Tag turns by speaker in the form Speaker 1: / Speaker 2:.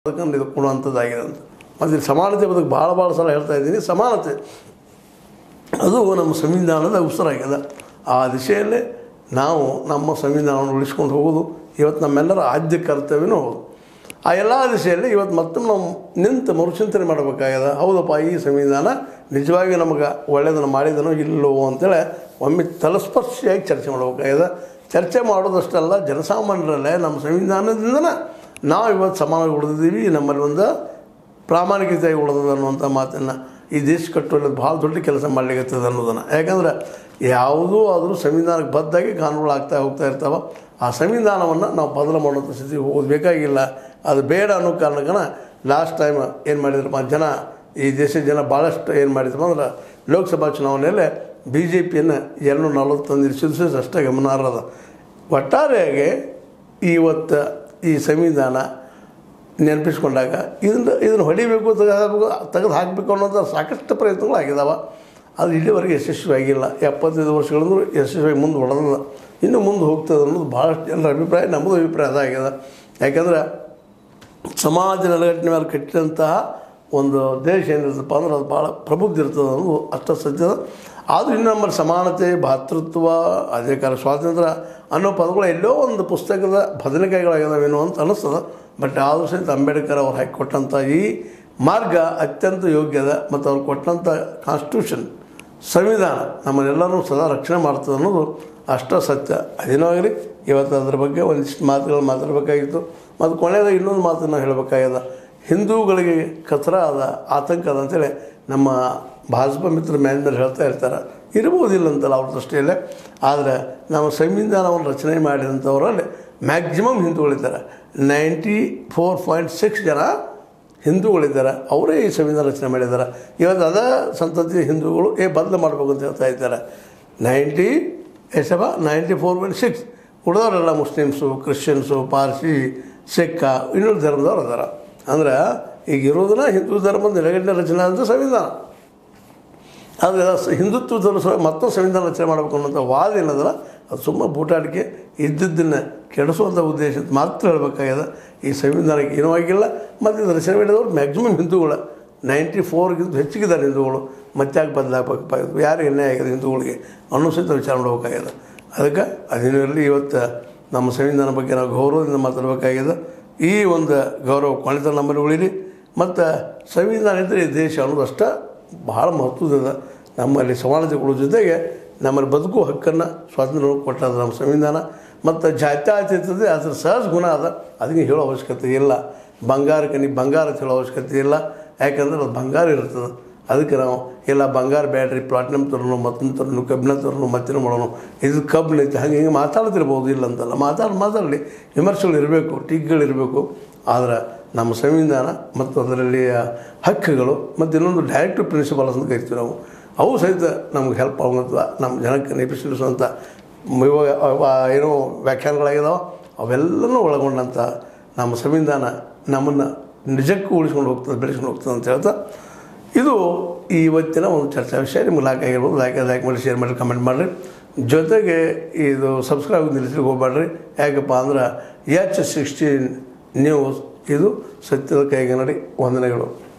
Speaker 1: ಅದಕ್ಕೆ ಇದು ಕೊಡುವಂಥದ್ದಾಗಿದೆ ಅಂತ ಮತ್ತು ಇಲ್ಲಿ ಸಮಾನತೆ ಬದುಕು ಭಾಳ ಭಾಳ ಸಲ ಹೇಳ್ತಾ ಇದ್ದೀನಿ ಸಮಾನತೆ ಅದು ನಮ್ಮ ಸಂವಿಧಾನದ ಉಸಿರಾಗಿದೆ ಆ ದಿಶೆಯಲ್ಲೇ ನಾವು ನಮ್ಮ ಸಂವಿಧಾನವನ್ನು ಉಳಿಸ್ಕೊಂಡು ಹೋಗೋದು ಇವತ್ತು ನಮ್ಮೆಲ್ಲರ ಆದ್ಯ ಕರ್ತವ್ಯನೂ ಹೌದು ಆ ಎಲ್ಲ ದಿಶೆಯಲ್ಲಿ ಇವತ್ತು ಮತ್ತೊಮ್ಮೆ ನಾವು ನಿಂತು ಮರುಚಿಂತನೆ ಮಾಡಬೇಕಾಗ್ಯದ ಹೌದಪ್ಪ ಈ ಸಂವಿಧಾನ ನಿಜವಾಗಿ ನಮಗೆ ಒಳ್ಳೆಯದನ್ನು ಮಾಡಿದನೋ ಇಲ್ಲವೋ ಅಂತೇಳಿ ಒಮ್ಮೆ ತಲಸ್ಪರ್ಶಿಯಾಗಿ ಚರ್ಚೆ ಮಾಡಬೇಕಾಗ್ಯದ ಚರ್ಚೆ ಮಾಡೋದಷ್ಟಲ್ಲ ಜನಸಾಮಾನ್ಯರಲ್ಲೇ ನಮ್ಮ ಸಂವಿಧಾನದಿಂದನೇ ನಾವು ಇವತ್ತು ಸಮಾನವಾಗಿ ಉಳಿದಿದ್ದೀವಿ ನಮ್ಮಲ್ಲಿ ಒಂದು ಪ್ರಾಮಾಣಿಕತೆಯಾಗಿ ಉಳಿದದ ಅನ್ನುವಂಥ ಮಾತನ್ನು ಈ ದೇಶ ಕಟ್ಟುವಲ್ಲಿ ಭಾಳ ದೊಡ್ಡ ಕೆಲಸ ಮಾಡಲಿಕ್ಕೆ ಅನ್ನೋದನ್ನು ಯಾಕಂದ್ರೆ ಯಾವುದೂ ಆದರೂ ಸಂವಿಧಾನಕ್ಕೆ ಬದ್ಧಾಗಿ ಕಾನೂನುಗಳು ಆಗ್ತಾ ಹೋಗ್ತಾ ಇರ್ತಾವೆ ಆ ಸಂವಿಧಾನವನ್ನು ನಾವು ಬದಲು ಮಾಡುವಂಥ ಸ್ಥಿತಿ ಹೋಗೋದು ಬೇಕಾಗಿಲ್ಲ ಅದು ಬೇಡ ಅನ್ನೋ ಕಾರಣಕ್ಕನ ಲಾಸ್ಟ್ ಟೈಮ್ ಏನು ಮಾಡಿದ್ರಪ್ಪ ಜನ ಈ ದೇಶದ ಜನ ಭಾಳಷ್ಟು ಏನು ಮಾಡಿದ್ರಪ್ಪ ಅಂದ್ರೆ ಲೋಕಸಭಾ ಚುನಾವಣೆಯಲ್ಲೇ ಬಿ ಜೆ ಪಿಯನ್ನು ಎರಡು ನಲವತ್ತೊಂದು ಇರಿಸಿದ್ದು ಅಷ್ಟೇ ಗಮನಾರ್ಹದ ಒಟ್ಟಾರೆಯಾಗಿ ಇವತ್ತು ಈ ಸಂವಿಧಾನ ನೆನಪಿಸ್ಕೊಂಡಾಗ ಇದನ್ನು ಇದನ್ನು ಹೊಡಿಬೇಕು ತೆಗೆದು ತೆಗೆದು ಹಾಕಬೇಕು ಅನ್ನೋಂಥ ಸಾಕಷ್ಟು ಪ್ರಯತ್ನಗಳು ಆಗಿದಾವೆ ಅದು ಇಲ್ಲಿವರೆಗೆ ಯಶಸ್ವಿ ಆಗಿಲ್ಲ ಎಪ್ಪತ್ತೈದು ವರ್ಷಗಳಿಂದ ಯಶಸ್ವಿ ಮುಂದೆ ಹೊಡೆದ ಇನ್ನು ಮುಂದೆ ಹೋಗ್ತದೆ ಅನ್ನೋದು ಭಾಳಷ್ಟು ಜನರ ಅಭಿಪ್ರಾಯ ನಮ್ಮದು ಅಭಿಪ್ರಾಯ ಅದಾಗ್ಯದ ಯಾಕಂದ್ರೆ ಸಮಾಜ ನೆಲೆಗಟ್ಟಿನ ಮೇಲೆ ಕಟ್ಟಿದಂತಹ ಒಂದು ದೇಶ ಏನಿರ್ತಪ್ಪ ಅಂದ್ರೆ ಅದು ಭಾಳ ಪ್ರಬುದ್ಧ ಇರ್ತದೆ ಅನ್ನೋದು ಅಷ್ಟ ಸತ್ಯದ ಆದರೂ ಇನ್ನು ನಮ್ಮಲ್ಲಿ ಸಮಾನತೆ ಭಾತೃತ್ವ ಅಧಿಕಾರ ಸ್ವಾತಂತ್ರ್ಯ ಅನ್ನೋ ಪದಗಳು ಎಲ್ಲೋ ಒಂದು ಪುಸ್ತಕದ ಬದನೆಕಾಯಿಗಳಾಗಿದಾವೇನೋ ಅಂತ ಅನ್ನಿಸ್ತದೆ ಬಟ್ ಆದರೂ ಸಹಿತ ಅಂಬೇಡ್ಕರ್ ಅವ್ರು ಹಾಕಿ ಕೊಟ್ಟಂಥ ಈ ಮಾರ್ಗ ಅತ್ಯಂತ ಯೋಗ್ಯದ ಮತ್ತು ಅವ್ರು ಕೊಟ್ಟಂಥ ಕಾನ್ಸ್ಟಿಟ್ಯೂಷನ್ ಸಂವಿಧಾನ ನಮ್ಮನ್ನೆಲ್ಲರೂ ಸದಾ ರಕ್ಷಣೆ ಮಾಡ್ತದೆ ಅನ್ನೋದು ಅಷ್ಟ ಸತ್ಯ ಅದೇನೋ ಆಗಲಿ ಇವತ್ತು ಅದ್ರ ಬಗ್ಗೆ ಒಂದಿಷ್ಟು ಮಾತುಗಳು ಮಾತಾಡಬೇಕಾಗಿತ್ತು ಮತ್ತು ಕೊನೆಯದಾಗ ಇನ್ನೊಂದು ಮಾತನ್ನು ಹೇಳಬೇಕಾಗ್ಯದ ಹಿಂದೂಗಳಿಗೆ ಕಚರ ಅದ ಆತಂಕ ಅದ ಅಂತೇಳಿ ನಮ್ಮ ಭಾಜಪ ಮಿತ್ರ ಮ್ಯಾನೇಜ್ಮೆಂಟ್ ಹೇಳ್ತಾ ಇರ್ತಾರೆ ಇರ್ಬೋದಿಲ್ಲ ಅಂತಲ್ಲ ಅವ್ರ ದೃಷ್ಟಿಯಲ್ಲೇ ಆದರೆ ನಾವು ಸಂವಿಧಾನವನ್ನು ರಚನೆ ಮಾಡಿದಂಥವರಲ್ಲಿ ಮ್ಯಾಕ್ಸಿಮಮ್ ಹಿಂದೂಗಳಿದ್ದಾರೆ ನೈಂಟಿ ಫೋರ್ ಪಾಯಿಂಟ್ ಸಿಕ್ಸ್ ಜನ ಹಿಂದೂಗಳಿದ್ದಾರೆ ಅವರೇ ಈ ಸಂವಿಧಾನ ರಚನೆ ಮಾಡಿದ್ದಾರೆ ಇವತ್ತು ಅದ ಸಂತತಿ ಹಿಂದೂಗಳು ಏ ಬದಲು ಮಾಡಬೇಕು ಅಂತ ಹೇಳ್ತಾ ಇದ್ದಾರೆ ನೈಂಟಿ ಎಷ್ಟಪ್ಪ ನೈಂಟಿ ಫೋರ್ ಪಾಯಿಂಟ್ ಸಿಕ್ಸ್ ಉಳಿದವರೆಲ್ಲ ಮುಸ್ಲಿಮ್ಸು ಕ್ರಿಶ್ಚಿಯನ್ಸು ಪಾರ್ಸಿ ಸಿಕ್ಕ ಇನ್ನೂರು ಧರ್ಮದವ್ರು ಅದಾರ ಅಂದ್ರೆ ಈಗ ಇರೋದನ್ನ ಹಿಂದೂ ಧರ್ಮದ ನೆಲೆಗಟ್ಟಿನ ರಚನೆ ಅಂತ ಸಂವಿಧಾನ ಆದರೆ ಸ- ಹಿಂದುತ್ವದ ಸಹ ಮತ್ತೊಂದು ಸಂವಿಧಾನ ರಚನೆ ಮಾಡಬೇಕು ಅನ್ನೋಂಥ ವಾದ ಏನದಲ್ಲ ಅದು ಸುಮ್ಮ ಬೂಟಾಟಿಕೆ ಇದ್ದದ್ದನ್ನು ಕೆಡಿಸುವಂಥ ಉದ್ದೇಶ ಅಂತ ಮಾತ್ರ ಹೇಳಬೇಕಾಗ್ಯದ ಈ ಸಂವಿಧಾನಕ್ಕೆ ಏನೂ ಆಗಿಲ್ಲ ಮತ್ತು ಇದು ರಚನೆ ಮಾಡಿದವರು ಮ್ಯಾಕ್ಸಿಮಮ್ ಹಿಂದೂಗಳು ನೈಂಟಿ ಫೋರ್ಗಿಂತ ಹೆಚ್ಚಿಗಿದ್ದಾರೆ ಹಿಂದೂಗಳು ಮತ್ತೆ ಯಾಕೆ ಬದಲಾಗಬೇಕಪ್ಪ ಯಾರು ಎಣ್ಣೆ ಆಗಿದೆ ಹಿಂದೂಗಳಿಗೆ ಅನ್ನೋ ಸಹಿತ ವಿಚಾರ ಮಾಡಬೇಕಾಗ್ಯದ ಅದಕ್ಕೆ ಅದೇನೂ ಇರಲಿ ಇವತ್ತು ನಮ್ಮ ಸಂವಿಧಾನ ಬಗ್ಗೆ ನಾವು ಗೌರವದಿಂದ ಮಾತಾಡಬೇಕಾಗ್ಯದ ಈ ಒಂದು ಗೌರವ ಕೊನೆತ ನಮ್ಮಲ್ಲಿ ಉಳಿಲಿ ಮತ್ತು ಸಂವಿಧಾನ ಇದ್ದರೆ ಈ ದೇಶ ಅನ್ನೋದು ಅಷ್ಟ ಭಾಳ ಮಹತ್ವದ ನಮ್ಮಲ್ಲಿ ಸಮಾನತೆಗಳ ಜೊತೆಗೆ ನಮ್ಮಲ್ಲಿ ಬದುಕು ಹಕ್ಕನ್ನು ಸ್ವಾತಂತ್ರ್ಯ ಕೊಟ್ಟದ ನಮ್ಮ ಸಂವಿಧಾನ ಮತ್ತು ಜಾತ್ಯಾತೀತತೆ ಅದ್ರ ಸಹಜ ಗುಣ ಅದ ಅದಕ್ಕೆ ಹೇಳೋ ಅವಶ್ಯಕತೆ ಇಲ್ಲ ಬಂಗಾರಕ್ಕೆ ನೀವು ಬಂಗಾರ ಅಂತ ಹೇಳೋ ಅವಶ್ಯಕತೆ ಇಲ್ಲ ಯಾಕಂದ್ರೆ ಅದು ಬಂಗಾರ ಇರ್ತದೆ ಅದಕ್ಕೆ ನಾವು ಇಲ್ಲ ಬಂಗಾರ ಬ್ಯಾಟ್ರಿ ಪ್ಲಾಟಿನಮ್ ತರೋನು ಮತ್ತೊಂದು ತರೋನು ಕಬ್ಬಿಣ ತರೋನು ಮತ್ತಿನ ಮಾಡೋನು ಇದು ಕಬ್ಬಿಣ ಐತೆ ಹಂಗೆ ಹಿಂಗೆ ಮಾತಾಡ್ತಿರ್ಬೋದು ಇಲ್ಲ ಅಂತಲ್ಲ ಮಾತಾಡಿ ಮಾತಾಡಲಿ ವಿಮರ್ಶೆಗಳು ಇರಬೇಕು ಟೀಕ್ಗಳು ಇರಬೇಕು ಆದರೆ ನಮ್ಮ ಸಂವಿಧಾನ ಮತ್ತು ಅದರಲ್ಲಿ ಹಕ್ಕುಗಳು ಮತ್ತು ಇನ್ನೊಂದು ಡೈರೆಕ್ಟಿವ್ ಪ್ರಿನ್ಸಿಪಲ್ಸ್ ಅಂತ ಕರಿತೀವಿ ನಾವು ಅವು ಸಹಿತ ನಮ್ಗೆ ಹೆಲ್ಪ್ ಆಗುವಂಥ ನಮ್ಮ ಜನಕ್ಕೆ ನೆಪಿಸಿಸುವಂಥ ಇವಾಗ ಅವ- ಏನೋ ವ್ಯಾಖ್ಯಾನಗಳಾಗಿದಾವೆ ಅವೆಲ್ಲನೂ ಒಳಗೊಂಡಂಥ ನಮ್ಮ ಸಂವಿಧಾನ ನಮ್ಮನ್ನು ನಿಜಕ್ಕೂ ಉಳಿಸ್ಕೊಂಡು ಹೋಗ್ತದೆ ಬೆಳೆಸ್ಕೊಂಡು ಹೋಗ್ತದೆ ಅಂತ ಹೇಳ್ತಾ ಇದು ಇವತ್ತಿನ ಒಂದು ಚರ್ಚಾ ವಿಷಯ ನಿಮ್ಗೆ ಲೈಕ್ ಆಗಿರ್ಬೋದು ಲೈಕ್ ಲೈಕ್ ಮಾಡಿ ಶೇರ್ ಮಾಡಿ ಕಮೆಂಟ್ ಮಾಡಿರಿ ಜೊತೆಗೆ ಇದು ಸಬ್ಸ್ಕ್ರೈಬ್ ನಿಲ್ಲಿಸ್ಲಿಕ್ಕೆ ಹೋಗ್ಬೇಡ್ರಿ ಯಾಕಪ್ಪ ಅಂದ್ರೆ ಎಚ್ ಸಿಕ್ಸ್ಟೀನ್ ನ್ಯೂಸ್ ಇದು ಸತ್ಯದ ಕೈಗನ್ನಡಿ ವಂದನೆಗಳು